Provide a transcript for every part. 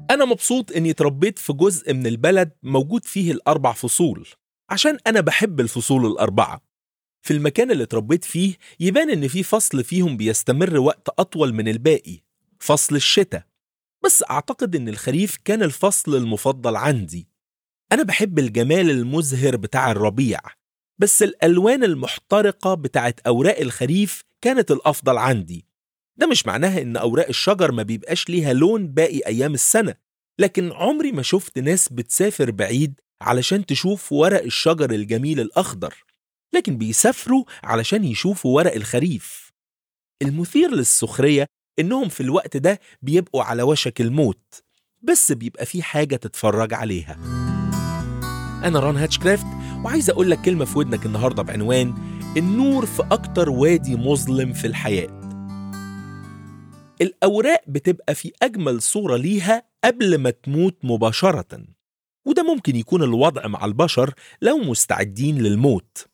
أنا مبسوط إني اتربيت في جزء من البلد موجود فيه الأربع فصول عشان أنا بحب الفصول الأربعة في المكان اللي اتربيت فيه يبان إن في فصل فيهم بيستمر وقت أطول من الباقي فصل الشتاء بس أعتقد إن الخريف كان الفصل المفضل عندي أنا بحب الجمال المزهر بتاع الربيع بس الألوان المحترقة بتاعت أوراق الخريف كانت الأفضل عندي ده مش معناها إن أوراق الشجر ما بيبقاش ليها لون باقي أيام السنة لكن عمري ما شفت ناس بتسافر بعيد علشان تشوف ورق الشجر الجميل الأخضر لكن بيسافروا علشان يشوفوا ورق الخريف المثير للسخرية إنهم في الوقت ده بيبقوا على وشك الموت بس بيبقى في حاجة تتفرج عليها أنا ران هاتشكرافت وعايز أقول لك كلمة في ودنك النهاردة بعنوان النور في أكتر وادي مظلم في الحياة الأوراق بتبقى في أجمل صورة ليها قبل ما تموت مباشرة وده ممكن يكون الوضع مع البشر لو مستعدين للموت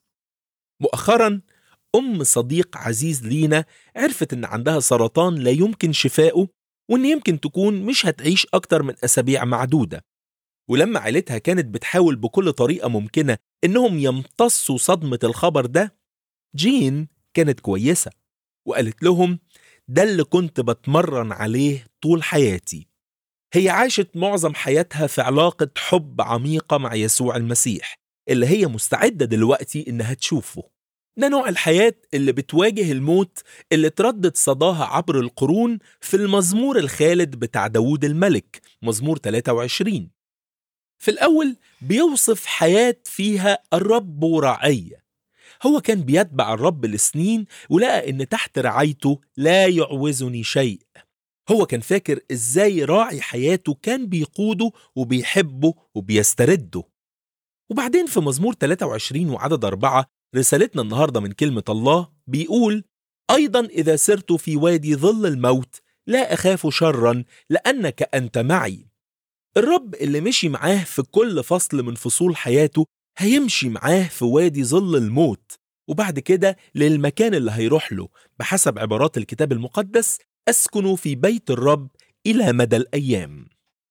مؤخرا أم صديق عزيز لينا عرفت إن عندها سرطان لا يمكن شفائه وإن يمكن تكون مش هتعيش أكتر من أسابيع معدودة ولما عيلتها كانت بتحاول بكل طريقة ممكنة إنهم يمتصوا صدمة الخبر ده جين كانت كويسة وقالت لهم ده اللي كنت بتمرن عليه طول حياتي هي عاشت معظم حياتها في علاقة حب عميقة مع يسوع المسيح اللي هي مستعدة دلوقتي إنها تشوفه ده نوع الحياة اللي بتواجه الموت اللي تردد صداها عبر القرون في المزمور الخالد بتاع داوود الملك مزمور 23 في الأول بيوصف حياة فيها الرب راعية هو كان بيتبع الرب لسنين ولقى إن تحت رعايته لا يعوزني شيء هو كان فاكر إزاي راعي حياته كان بيقوده وبيحبه وبيسترده وبعدين في مزمور 23 وعدد أربعة رسالتنا النهاردة من كلمة الله بيقول أيضا إذا سرت في وادي ظل الموت لا أخاف شرا لأنك أنت معي الرب اللي مشي معاه في كل فصل من فصول حياته هيمشي معاه في وادي ظل الموت وبعد كده للمكان اللي هيروح له بحسب عبارات الكتاب المقدس أسكن في بيت الرب إلى مدى الأيام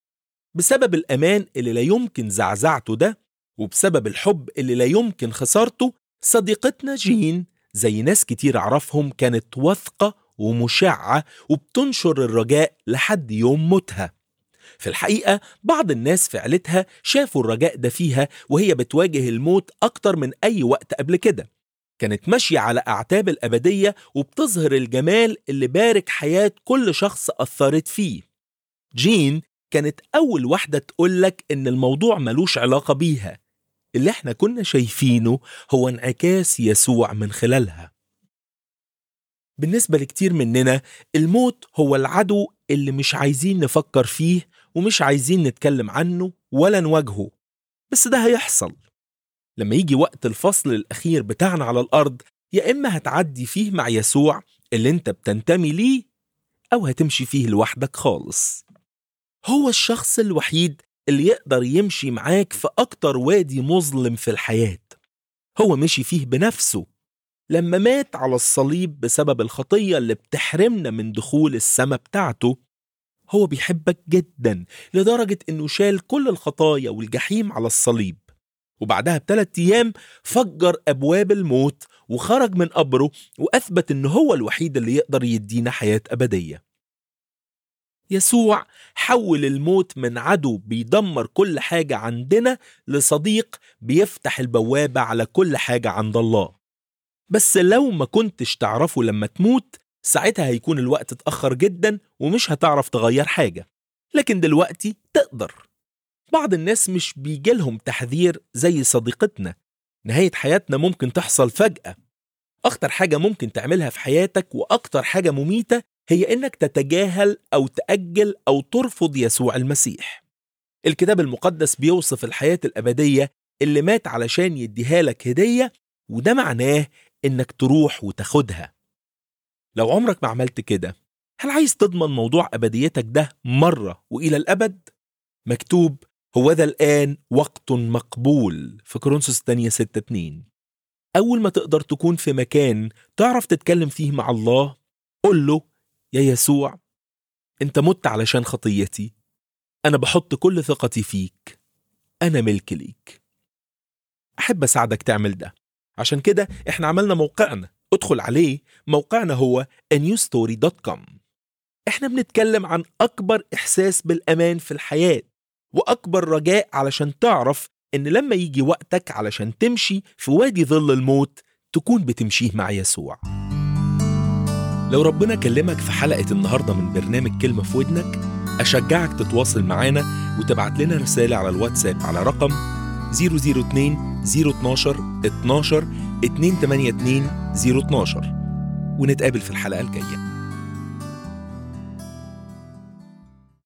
بسبب الأمان اللي لا يمكن زعزعته ده وبسبب الحب اللي لا يمكن خسارته صديقتنا جين زي ناس كتير أعرفهم كانت واثقة ومشعة وبتنشر الرجاء لحد يوم موتها في الحقيقة بعض الناس في عيلتها شافوا الرجاء ده فيها وهي بتواجه الموت أكتر من أي وقت قبل كده كانت ماشية على أعتاب الأبدية وبتظهر الجمال اللي بارك حياة كل شخص أثرت فيه جين كانت أول واحدة تقولك إن الموضوع ملوش علاقة بيها اللي احنا كنا شايفينه هو انعكاس يسوع من خلالها بالنسبة لكتير مننا الموت هو العدو اللي مش عايزين نفكر فيه ومش عايزين نتكلم عنه ولا نواجهه بس ده هيحصل لما يجي وقت الفصل الأخير بتاعنا على الأرض يا إما هتعدي فيه مع يسوع اللي انت بتنتمي ليه أو هتمشي فيه لوحدك خالص هو الشخص الوحيد اللي يقدر يمشي معاك في أكتر وادي مظلم في الحياة هو مشي فيه بنفسه لما مات على الصليب بسبب الخطية اللي بتحرمنا من دخول السماء بتاعته هو بيحبك جدا لدرجة انه شال كل الخطايا والجحيم على الصليب وبعدها بثلاث ايام فجر ابواب الموت وخرج من قبره واثبت ان هو الوحيد اللي يقدر يدينا حياة ابدية يسوع حول الموت من عدو بيدمر كل حاجة عندنا لصديق بيفتح البوابة على كل حاجة عند الله بس لو ما كنتش تعرفه لما تموت ساعتها هيكون الوقت اتأخر جدا ومش هتعرف تغير حاجة لكن دلوقتي تقدر بعض الناس مش بيجيلهم تحذير زي صديقتنا نهاية حياتنا ممكن تحصل فجأة أخطر حاجة ممكن تعملها في حياتك وأكتر حاجة مميتة هي إنك تتجاهل أو تأجل أو ترفض يسوع المسيح الكتاب المقدس بيوصف الحياة الأبدية اللي مات علشان يديها لك هدية وده معناه إنك تروح وتاخدها لو عمرك ما عملت كده هل عايز تضمن موضوع أبديتك ده مرة وإلى الأبد؟ مكتوب هو ذا الآن وقت مقبول في كورنثوس الثانية 6 2 أول ما تقدر تكون في مكان تعرف تتكلم فيه مع الله قل له يا يسوع أنت مت علشان خطيتي أنا بحط كل ثقتي فيك أنا ملك ليك أحب أساعدك تعمل ده عشان كده إحنا عملنا موقعنا ادخل عليه موقعنا هو newstory.com إحنا بنتكلم عن أكبر إحساس بالأمان في الحياة وأكبر رجاء علشان تعرف إن لما يجي وقتك علشان تمشي في وادي ظل الموت تكون بتمشيه مع يسوع لو ربنا كلمك في حلقة النهاردة من برنامج كلمة في ودنك أشجعك تتواصل معانا وتبعت لنا رسالة على الواتساب على رقم 002 012 12 282 012 ونتقابل في الحلقة الجاية